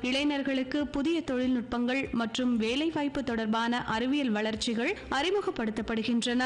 இளைஞர்களுக்கு புதிய தொழில்நுட்பங்கள் மற்றும் வேலைவாய்ப்பு தொடர்பான அறிவியல் வளர்ச்சிகள் அறிமுகப்படுத்தப்படுகின்றன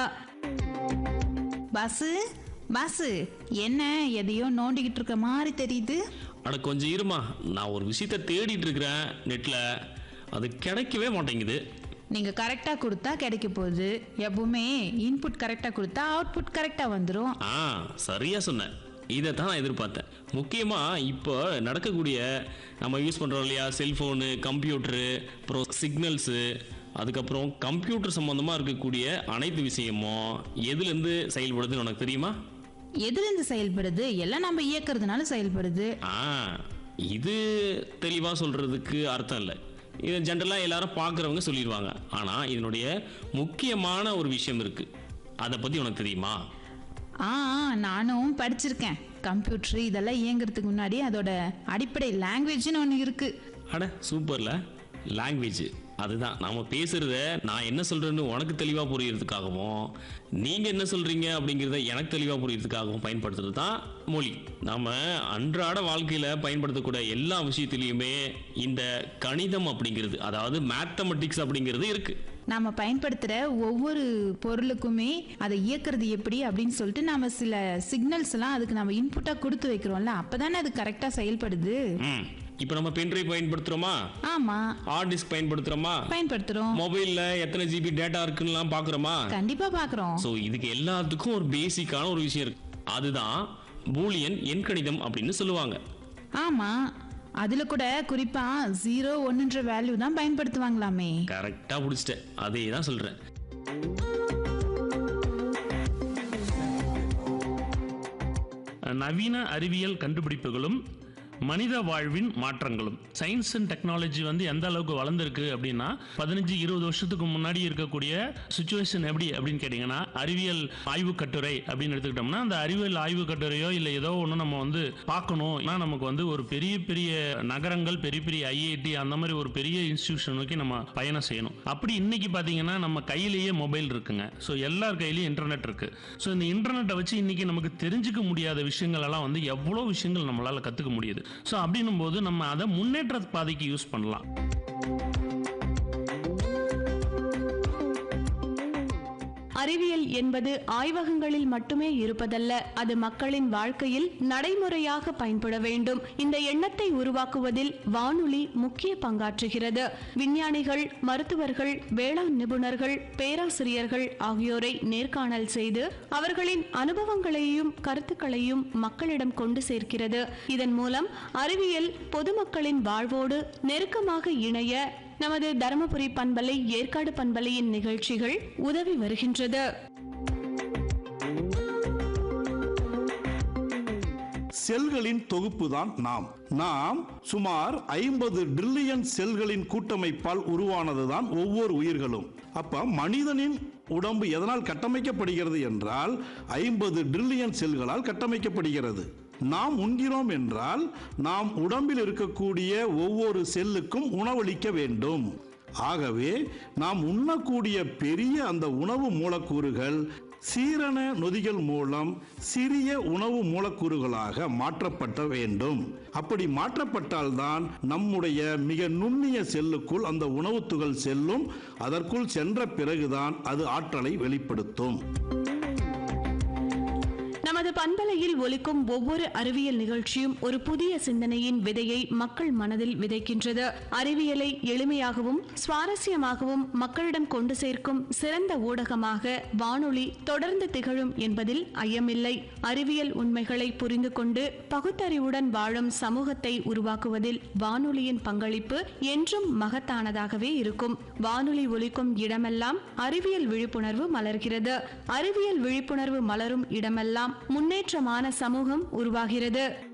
பாசு பாசு என்ன எதையோ நோண்டிக்கிட்டு இருக்க மாதிரி தெரியுது அட கொஞ்சம் இருமா நான் ஒரு விஷயத்த தேடிட்டு இருக்கிறேன் நெட்டில் அது கிடைக்கவே மாட்டேங்குது நீங்க கரெக்டா கொடுத்தா கிடைக்க போகுது எப்பவுமே இன்புட் கரெக்டா கொடுத்தா அவுட்புட் கரெக்டா வந்துடும் ஆ சரியா சொன்னேன் இதை தான் நான் எதிர்பார்த்தேன் முக்கியமாக இப்போ நடக்கக்கூடிய நம்ம யூஸ் பண்ணுறோம் இல்லையா செல்ஃபோனு கம்ப்யூட்டரு அப்புறம் சிக்னல்ஸு அதுக்கப்புறம் கம்ப்யூட்டர் சம்மந்தமாக இருக்கக்கூடிய அனைத்து விஷயமும் எதுலேருந்து செயல்படுதுன்னு உனக்கு தெரியுமா எதுலேருந்து செயல்படுது எல்லாம் நம்ம இயக்குறதுனால செயல்படுது ஆ இது தெளிவாக சொல்கிறதுக்கு அர்த்தம் இல்லை இது ஜென்ரலாக எல்லாரும் பார்க்குறவங்க சொல்லிடுவாங்க ஆனால் இதனுடைய முக்கியமான ஒரு விஷயம் இருக்குது அதை பற்றி உனக்கு தெரியுமா ஆ ஆ, நானும் படிச்சிருக்கேன் கம்ப்யூட்டர் இதெல்லாம் இயங்குறதுக்கு முன்னாடி அதோட அடிப்படை லாங்குவேஜ்னு ஒன்று இருக்கு அட சூப்பர்ல லாங்குவேஜ் அதுதான் நாம பேசுறத நான் என்ன சொல்றேன்னு உனக்கு தெளிவா புரியறதுக்காகவும் நீங்க என்ன சொல்றீங்க அப்படிங்கிறத எனக்கு தெளிவா புரியறதுக்காகவும் பயன்படுத்துறது தான் மொழி நாம அன்றாட வாழ்க்கையில பயன்படுத்தக்கூடிய எல்லா விஷயத்திலையுமே இந்த கணிதம் அப்படிங்கிறது அதாவது மேத்தமெட்டிக்ஸ் அப்படிங்கிறது இருக்கு நாம பயன்படுத்துகிற ஒவ்வொரு பொருளுக்குமே அதை இயக்குறது எப்படி அப்படின்னு சொல்லிட்டு நாம சில சிக்னல்ஸ் எல்லாம் அதுக்கு நம்ம இன்புட்டாக கொடுத்து வைக்கிறோம்ல அப்பதானே அது கரெக்டாக செயல்படுது ம் இப்போ நம்ம பென்ட்ரைவ் பயன்படுத்துறோமா ஆமா ஹார்ட் டிஸ்க் பயன்படுத்துறோமா பயன்படுத்துறோம் மொபைல்ல எத்தனை ஜிபி டேட்டா இருக்குன்னுலாம் பார்க்குறோமா கண்டிப்பா பாக்குறோம் ஸோ இதுக்கு எல்லாத்துக்கும் ஒரு பேசிக்கான ஒரு விஷயம் இருக்கு அதுதான் பூலியன் எண்கணிதம் அப்படின்னு சொல்லுவாங்க ஆமா அதுல கூட குறிப்பா ஜீரோ ஒன்னுன்ற வேல்யூ தான் பயன்படுத்துவாங்களாமே கரெக்டாக பிடிச்சிட்டேன் அதே தான் சொல்கிறேன் நவீன அறிவியல் கண்டுபிடிப்புகளும் மனித வாழ்வின் மாற்றங்களும் சயின்ஸ் அண்ட் டெக்னாலஜி வந்து எந்த அளவுக்கு வளர்ந்துருக்கு அப்படின்னா பதினஞ்சு இருபது வருஷத்துக்கு முன்னாடி இருக்கக்கூடிய சுச்சுவேஷன் எப்படி அப்படின்னு கேட்டிங்கன்னா அறிவியல் ஆய்வு கட்டுரை அப்படின்னு எடுத்துக்கிட்டோம்னா அந்த அறிவியல் ஆய்வு கட்டுரையோ இல்லை ஏதோ ஒன்று நம்ம வந்து பார்க்கணும் ஏன்னா நமக்கு வந்து ஒரு பெரிய பெரிய நகரங்கள் பெரிய பெரிய ஐஐடி அந்த மாதிரி ஒரு பெரிய இன்ஸ்டிடியூஷன் நோக்கி நம்ம பயணம் செய்யணும் அப்படி இன்னைக்கு பார்த்தீங்கன்னா நம்ம கையிலேயே மொபைல் இருக்குங்க ஸோ எல்லார் கையிலயும் இன்டர்நெட் இருக்கு ஸோ இந்த இன்டர்நெட்டை வச்சு இன்னைக்கு நமக்கு தெரிஞ்சுக்க முடியாத விஷயங்கள் எல்லாம் வந்து எவ்வளோ விஷயங்கள் நம்மளால கற்றுக்க முடியுது ஸோ அப்படின்னும் போது நம்ம அதை முன்னேற்ற பாதைக்கு யூஸ் பண்ணலாம் அறிவியல் என்பது ஆய்வகங்களில் மட்டுமே இருப்பதல்ல அது மக்களின் வாழ்க்கையில் நடைமுறையாக பயன்பட வேண்டும் இந்த எண்ணத்தை உருவாக்குவதில் வானொலி முக்கிய பங்காற்றுகிறது விஞ்ஞானிகள் மருத்துவர்கள் வேளாண் நிபுணர்கள் பேராசிரியர்கள் ஆகியோரை நேர்காணல் செய்து அவர்களின் அனுபவங்களையும் கருத்துக்களையும் மக்களிடம் கொண்டு சேர்க்கிறது இதன் மூலம் அறிவியல் பொதுமக்களின் வாழ்வோடு நெருக்கமாக இணைய நமது தருமபுரி பண்பலை ஏற்காடு பண்பலையின் நிகழ்ச்சிகள் உதவி வருகின்றது செல்களின் தொகுப்பு தான் நாம் நாம் சுமார் ஐம்பது ட்ரில்லியன் செல்களின் கூட்டமைப்பால் உருவானதுதான் ஒவ்வொரு உயிர்களும் அப்ப மனிதனின் உடம்பு எதனால் கட்டமைக்கப்படுகிறது என்றால் ஐம்பது ட்ரில்லியன் செல்களால் கட்டமைக்கப்படுகிறது நாம் உண்கிறோம் என்றால் நாம் உடம்பில் இருக்கக்கூடிய ஒவ்வொரு செல்லுக்கும் உணவளிக்க வேண்டும் ஆகவே நாம் உண்ணக்கூடிய பெரிய அந்த உணவு மூலக்கூறுகள் சீரண நொதிகள் மூலம் சிறிய உணவு மூலக்கூறுகளாக மாற்றப்பட வேண்டும் அப்படி மாற்றப்பட்டால்தான் நம்முடைய மிக நுண்ணிய செல்லுக்குள் அந்த உணவுத் துகள் செல்லும் அதற்குள் சென்ற பிறகுதான் அது ஆற்றலை வெளிப்படுத்தும் நமது பண்பலையில் ஒலிக்கும் ஒவ்வொரு அறிவியல் நிகழ்ச்சியும் ஒரு புதிய சிந்தனையின் விதையை மக்கள் மனதில் விதைக்கின்றது அறிவியலை எளிமையாகவும் சுவாரஸ்யமாகவும் மக்களிடம் கொண்டு சேர்க்கும் சிறந்த ஊடகமாக வானொலி தொடர்ந்து திகழும் என்பதில் ஐயமில்லை அறிவியல் உண்மைகளை புரிந்து கொண்டு பகுத்தறிவுடன் வாழும் சமூகத்தை உருவாக்குவதில் வானொலியின் பங்களிப்பு என்றும் மகத்தானதாகவே இருக்கும் வானொலி ஒலிக்கும் இடமெல்லாம் அறிவியல் விழிப்புணர்வு மலர்கிறது அறிவியல் விழிப்புணர்வு மலரும் இடமெல்லாம் முன்னேற்றமான சமூகம் உருவாகிறது